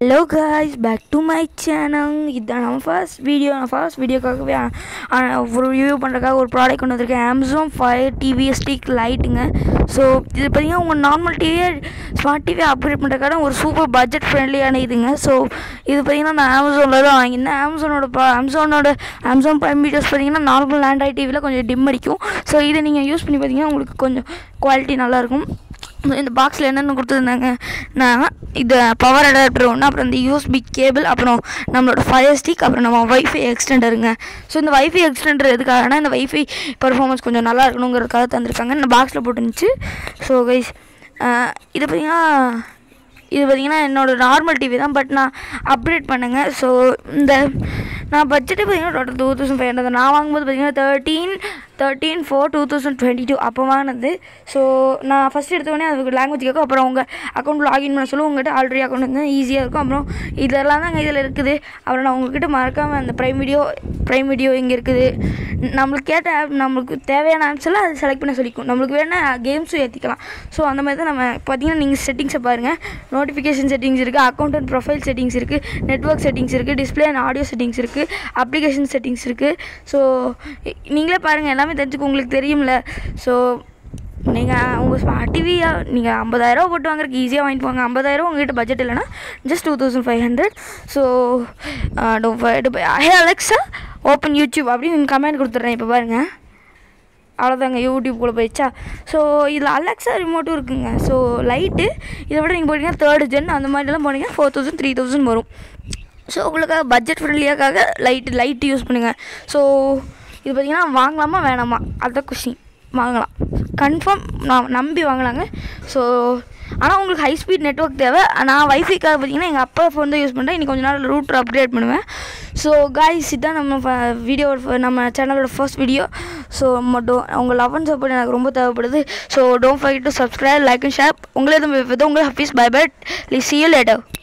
hello guys back to my channel இதுதான் நம்ம first video நான் ஃபர்ஸ்ட் வீடியோக்காகவே ஆ, ஆ, ஒரு ரிவ்யூ பண்ணுறதுக்காக ஒரு ப்ராடக்ட் கொண்டு வந்திருக்கேன் அமேசான் ஃபயர் டிவி ஸ்டிக் லைட்டுங்க ஸோ இது பார்த்தீங்கன்னா உங்கள் நார்மல் டிவியை ஸ்மார்ட் டிவி அப்கிரேட் பண்ணுறதுக்காக ஒரு சூப்பர் பட்ஜெட் ஃப்ரெண்ட்லியான இதுங்க ஸோ இது பார்த்தீங்கன்னா நான் அமேசானில் தான் வாங்கியிருந்தேன் அமேசானோட ப்ரா அமேசானோட அமேசான் ப்ரைம் வீடியோஸ் பார்த்தீங்கன்னா நார்மல் ஆண்ட்ராய்ட் டிவியில் கொஞ்சம் டிம் அடிக்கும் ஸோ இதை நீங்கள் யூஸ் பண்ணி பார்த்தீங்கன்னா உங்களுக்கு கொஞ்சம் குவாலிட்டி நல்லாயிருக்கும் இந்த பாக்ஸில் என்னென்ன கொடுத்துருந்தாங்க நான் இது பவர் அடாப்டர் ஒன்று அப்புறம் இந்த யூஎஸ்பி கேபிள் அப்புறம் நம்மளோட ஃபயர் ஸ்டிக் அப்புறம் நம்ம வைஃபை எக்ஸ்டெண்டருங்க ஸோ இந்த வைஃபை எக்ஸ்டெண்டர் எதுக்காகனா இந்த வைஃபை பர்ஃபார்மன்ஸ் கொஞ்சம் நல்லா இருக்கணுங்கிறதுக்காக தந்திருக்காங்க இந்த பாக்ஸில் போட்டுருந்துச்சு ஸோ கைஸ் இது பார்த்தீங்கன்னா இது பார்த்தீங்கன்னா என்னோடய நார்மல் டிவி தான் பட் நான் அப்கிரேட் பண்ணுங்க ஸோ இந்த நான் பட்ஜெட்டு பார்த்தீங்கன்னா total two thousand five hundred நான் வாங்கும்போது பார்த்தீங்கன்னா thirteen thirteen four two thousand twenty two அப்போ வாங்கினது ஸோ நான் ஃபஸ்ட் எடுத்தோடனே அதுக்கு லாங்குவேஜ் கேட்கும் அப்புறம் உங்கள் அக்கௌண்ட் லாகின் பண்ண சொல்லுவோம் உங்கள்கிட்ட ஆல்ரெடி அக்கௌண்ட் வந்து ஈஸியாக இருக்கும் அப்புறம் இதெல்லாம் தாங்க இதில் இருக்குது அப்புறம் நான் உங்ககிட்ட மறக்காமல் அந்த ப்ரைம் வீடியோ ப்ரைம் வீடியோ இங்கே இருக்குது நம்மளுக்கு கேட்ட ஆப் நம்மளுக்கு தேவையான ஆப்ஸ் எல்லாம் அது செலக்ட் பண்ண சொல்லிக்கும் நம்மளுக்கு வேணால் கேம்ஸும் ஏற்றிக்கலாம் ஸோ அந்த மாதிரி தான் நம்ம பார்த்தீங்கன்னா நீங்கள் செட்டிங்ஸை பாருங்கள் நோட்டிஃபிகேஷன் செட்டிங்ஸ் இருக்குது அக்கௌண்ட் அண்ட் ப்ரொஃபைல் செட்டிங்ஸ் இருக்குது நெட்ஒர்க் செட்டிங்ஸ் இருக்குது டிஸ்பிளே அண்ட் ஆடியோ செட்டிங்ஸ் இருக்குது அப்ளிகேஷன் செட்டிங்ஸ் இருக்குது ஸோ நீங்களே பாருங்கள் எல்லாமே தெரிஞ்சுக்க உங்களுக்கு தெரியும்ல ஸோ நீங்கள் உங்கள் ஸ்மார்ட் டிவியை நீங்கள் ஐம்பதாயிரரூவா போட்டு வாங்குறதுக்கு ஈஸியாக வாங்கிட்டு வாங்க ஐம்பதாயிரம் உங்ககிட்ட பட்ஜெட் இல்லைன்னா just two thousand five hundred so hey Alexa open YouTube அப்படின்னு கமெண்ட் கொடுத்துட்றேன் இப்போ பாருங்கள் அவ்வளோதாங்க யூடியூப்குள்ளே போயிடுச்சா ஸோ இதில் அலெக்ஸா ரிமோட்டும் இருக்குங்க ஸோ லைட்டு இதை விட நீங்கள் போட்டிங்கன்னா தேர்ட் ஜென் அந்த மாதிரிலாம் போனீங்கன்னா ஃபோர் தௌசண்ட் த்ரீ தௌசண்ட் வரும் ஸோ உங்களுக்காக பட்ஜெட் ஃப்ரெண்ட்லியாக்காக லைட்டு லைட்டு யூஸ் பண்ணுங்கள் ஸோ இது பார்த்தீங்கன்னா வாங்கலாமா வேணாமா அதுதான் கொஷின் வாங்கலாம் கன்ஃபார்ம் நான் நம்பி வாங்கலாங்க ஸோ ஆனால் உங்களுக்கு ஹை ஸ்பீட் நெட்ஒர்க் தேவை நான் வைஃபைக்காக பார்த்தீங்கன்னா எங்கள் அப்பா ஃபோன் தான் யூஸ் பண்ணுறேன் இன்னைக்கு கொஞ்ச நாள் ரூட்டர் அப்கிரேட் பண்ணுவேன் ஸோ காய்ஸ் இதுதான் நம்ம வீடியோ நம்ம சேனலோட ஃபர்ஸ்ட் வீடியோ ஸோ மட்டும் உங்கள் லவ் அண்ட் சப்போர்ட் எனக்கு ரொம்ப தேவைப்படுது so don't forget to subscribe like and share உங்களே தான் உங்களை ஹஃபீஸ் bye bye see you later